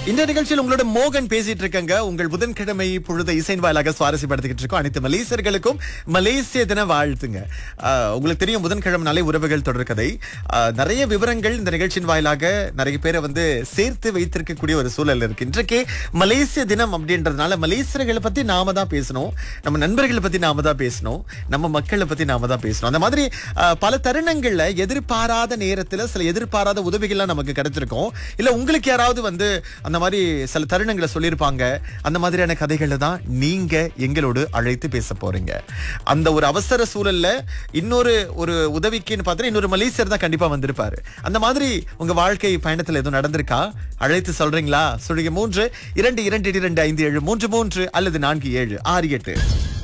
இந்த நிகழ்ச்சியில் உங்களோட மோகன் பேசிட்டு இருக்கங்க உங்கள் புதன்கிழமை பொழுது இசைன் வாயிலாக சுவாரஸ்யப்படுத்திக்கிட்டு இருக்கோம் அனைத்து மலேசியர்களுக்கும் மலேசிய தின வாழ்த்துங்க ஆஹ், உங்களுக்கு தெரியும் புதன்கிழமை உறவுகள் தொடர்கதை ஆஹ், நிறைய விவரங்கள் இந்த நிகழ்ச்சியின் வாயிலாக நிறைய பேரை வந்து சேர்த்து வைத்திருக்கக்கூடிய ஒரு சூழல் இருக்கு இன்றைக்கே மலேசிய தினம் அப்படின்றதுனால மலேசியர்களை பத்தி நாம தான் பேசணும் நம்ம நண்பர்களை பத்தி நாம தான் பேசணும் நம்ம மக்களை பத்தி நாம தான் பேசணும் அந்த மாதிரி ஆஹ், பல தருணங்கள்ல எதிர்பாராத நேரத்துல சில எதிர்பாராத உதவிகள்லாம் நமக்கு கிடைச்சிருக்கும் இல்ல உங்களுக்கு யாராவது வந்து அந்த மாதிரி சில தருணங்களை சொல்லியிருப்பாங்க அந்த மாதிரியான கதைகளை தான் நீங்க எங்களோடு அழைத்து பேச போறீங்க அந்த ஒரு அவசர சூழல்ல இன்னொரு ஒரு உதவிக்குன்னு பார்த்தா இன்னொரு மலேசியர் தான் கண்டிப்பா வந்திருப்பாரு அந்த மாதிரி உங்க வாழ்க்கை பயணத்துல எதுவும் நடந்திருக்கா அழைத்து சொல்றீங்களா சொல்றீங்க மூன்று இரண்டு இரண்டு இரண்டு ஐந்து ஏழு மூன்று மூன்று அல்லது நான்கு ஏழு ஆறு எட்டு